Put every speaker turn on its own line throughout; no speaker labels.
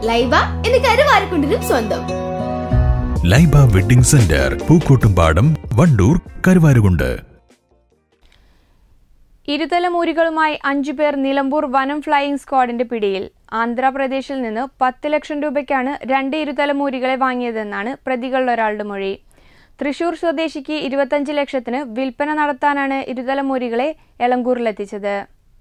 ലൈബ എന്ന് കരുവാരക്കുണ്ടിനും സ്വന്തം
ലൈബ വെഡിംഗ് സെന്റർ പൂക്കോട്ടുംപാടം വണ്ടൂർ കരുവാരുകുണ്ട്
ഇരുതലമൂരികളുമായി അഞ്ചുപേർ നിലമ്പൂർ വനം ഫ്ലൈയിംഗ് സ്ക്വാഡിന്റെ പിടിയിൽ ആന്ധ്രാപ്രദേശിൽ നിന്ന് പത്ത് ലക്ഷം രൂപയ്ക്കാണ് രണ്ട് ഇരുതലമൂരികളെ വാങ്ങിയതെന്നാണ് പ്രതികളിലൊരാളുടെ മൊഴി തൃശൂർ സ്വദേശിക്ക് ഇരുപത്തഞ്ച് ലക്ഷത്തിന് വിൽപ്പന നടത്താനാണ് ഇരുതലമൂരികളെ എളങ്കൂറിലെത്തിച്ചത്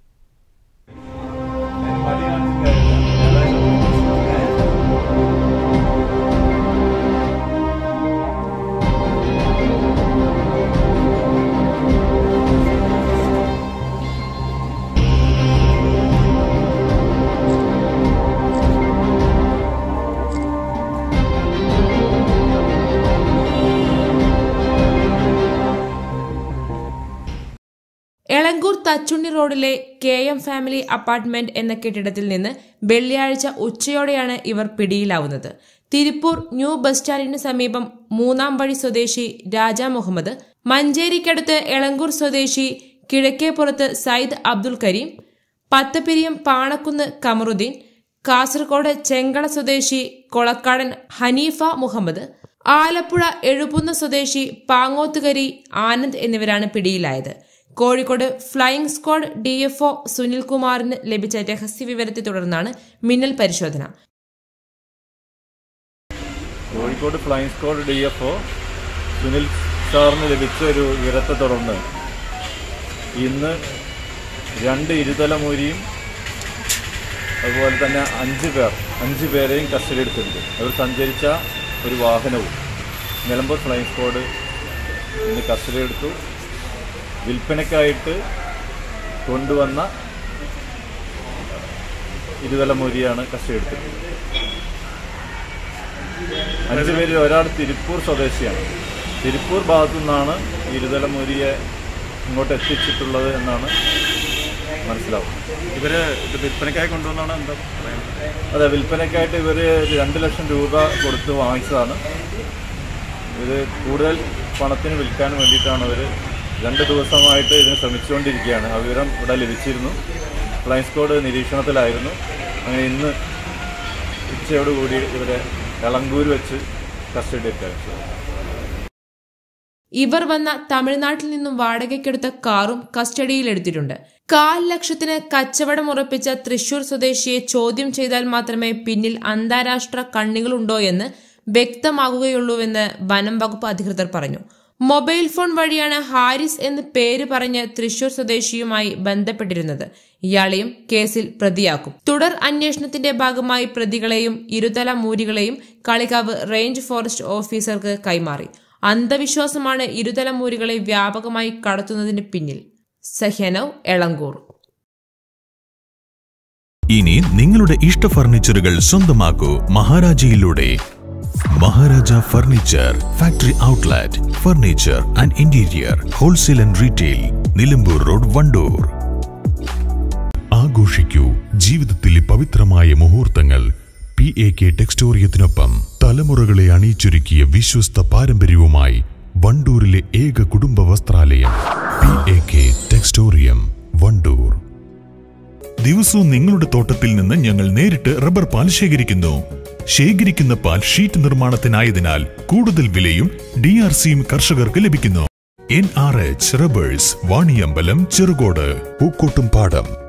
എളങ്കൂർ തച്ചുണ്ണി റോഡിലെ കെ എം ഫാമിലി അപ്പാർട്ട്മെന്റ് എന്ന കെട്ടിടത്തിൽ നിന്ന് വെള്ളിയാഴ്ച ഉച്ചയോടെയാണ് ഇവർ പിടിയിലാവുന്നത് തിരുപ്പൂർ ന്യൂ ബസ് സ്റ്റാൻഡിന് സമീപം മൂന്നാം വഴി സ്വദേശി രാജ മുഹമ്മദ് മഞ്ചേരിക്കടുത്ത് എളങ്കൂർ സ്വദേശി കിഴക്കേപ്പുറത്ത് സയ്യിദ് അബ്ദുൽ കരീം പത്തപ്പിരിയം പാണക്കുന്ന് കമറുദ്ദീൻ കാസർഗോഡ് ചെങ്കള സ്വദേശി കൊളക്കാടൻ ഹനീഫ മുഹമ്മദ് ആലപ്പുഴ എഴുപുന്ന സ്വദേശി പാങ്ങോത്തുകരി ആനന്ദ് എന്നിവരാണ് പിടിയിലായത് കോഴിക്കോട് ഫ്ലൈയിംഗ് സ്ക്വാഡ് ഡിഎഫ്ഒ സുനിൽകുമാറിന് ലഭിച്ച രഹസ്യ വിവരത്തെ തുടർന്നാണ് മിന്നൽ പരിശോധന
Kozhikode flying squad D F O Sunil സാറിന് ലഭിച്ച ഒരു വിവരത്തെ തുടർന്ന് ഇന്ന് രണ്ട് ഇരുതലമൂരിയും അതുപോലെ തന്നെ അഞ്ച് പേർ അഞ്ച് പേരെയും കസ്റ്റഡി എടുത്തിട്ടുണ്ട് അവർ സഞ്ചരിച്ച ഒരു വാഹനവും നിലമ്പൂർ ഫ്ലൈയിങ് സ്ക്വാഡ് ഇന്ന് കസ്റ്റഡി എടുത്തു വിൽപ്പനയ്ക്കായിട്ട് കൊണ്ടുവന്ന ഇരുതലമൂരിയാണ് കസ്റ്റഡി എടുത്തിട്ടുള്ളത് അഞ്ച് പേരിൽ ഒരാൾ തിരുപ്പൂർ സ്വദേശിയാണ് തിരുപ്പൂർ ഭാഗത്തു നിന്നാണ് ഇരുതലമുരിയെ ഇങ്ങോട്ട് എത്തിച്ചിട്ടുള്ളത് എന്നാണ് മനസ്സിലാവുന്നത്
ഇവര് ഇത് വിൽപ്പനയ്ക്കായി കൊണ്ടുവന്നാണ് എന്താ പറയുന്നത്
അതെ വിൽപ്പനയ്ക്കായിട്ട് ഇവർ രണ്ട് ലക്ഷം രൂപ കൊടുത്ത് വാങ്ങിച്ചതാണ് ഇത് കൂടുതൽ പണത്തിന് വിൽക്കാൻ വേണ്ടിയിട്ടാണ് അവർ രണ്ട് ദിവസമായിട്ട് ഇതിന് ശ്രമിച്ചുകൊണ്ടിരിക്കുകയാണ് ആ വിവരം ഇവിടെ ലഭിച്ചിരുന്നു ഫ്ലൈങ് സ്ക്വാഡ് നിരീക്ഷണത്തിലായിരുന്നു അങ്ങനെ ഇന്ന് ഉച്ചയോടുകൂടി ഇവരെ എളങ്കൂർ വെച്ച് കസ്റ്റഡി എടുക്കാൻ
ഇവർ വന്ന തമിഴ്നാട്ടിൽ നിന്നും വാടകയ്ക്കെടുത്ത കാറും കസ്റ്റഡിയിലെടുത്തിട്ടുണ്ട് കാൽ ലക്ഷത്തിന് കച്ചവടം ഉറപ്പിച്ച തൃശൂർ സ്വദേശിയെ ചോദ്യം ചെയ്താൽ മാത്രമേ പിന്നിൽ അന്താരാഷ്ട്ര കണ്ണികളുണ്ടോ എന്ന് വ്യക്തമാകുകയുള്ളൂവെന്ന് വനം വകുപ്പ് അധികൃതർ പറഞ്ഞു മൊബൈൽ ഫോൺ വഴിയാണ് ഹാരിസ് എന്ന് പേര് പറഞ്ഞ് തൃശൂർ സ്വദേശിയുമായി ബന്ധപ്പെട്ടിരുന്നത് ഇയാളെയും കേസിൽ പ്രതിയാക്കും തുടർ അന്വേഷണത്തിന്റെ ഭാഗമായി പ്രതികളെയും ഇരുതല മൂരികളെയും കളികാവ് റേഞ്ച് ഫോറസ്റ്റ് ഓഫീസർക്ക് കൈമാറി അന്ധവിശ്വാസമാണ് ഇരുതല മൂരികളെ വ്യാപകമായി കടത്തുന്നതിന് പിന്നിൽ സഹ്യനവ് എളങ്കൂർ
ഇനി നിങ്ങളുടെ ഇഷ്ട ഫർണിച്ചറുകൾ സ്വന്തമാക്കൂ മഹാരാജയിലൂടെ Maharaja furniture factory outlet furniture and interior wholesale and retail Nilambur road Wandoor ആഘോഷിക്കൂ ജീവിതത്തിലെ പവിത്രമായ മുഹൂർത്തങ്ങൾ പി എ കെ ടെക്സ്റ്റോറിയത്തിനൊപ്പം തലമുറകളെ അണിയിച്ചൊരുക്കിയ വിശ്വസ്ത പാരമ്പര്യവുമായി വണ്ടൂരിലെ ഏക കുടുംബ വസ്ത്രാലയം P A K Textorium Wandoor ദിവസവും നിങ്ങളുടെ തോട്ടത്തിൽ നിന്ന് ഞങ്ങൾ നേരിട്ട് റബ്ബർ പാൽ ശേഖരിക്കുന്നു ശേഖരിക്കുന്ന പാൽ ഷീറ്റ് നിർമ്മാണത്തിനായതിനാൽ കൂടുതൽ വിലയും ഡി ആർ സിയും കർഷകർക്ക് ലഭിക്കുന്നു N R H rubbers Vaniyambalam Cherukode പൂക്കോട്ടും പാടം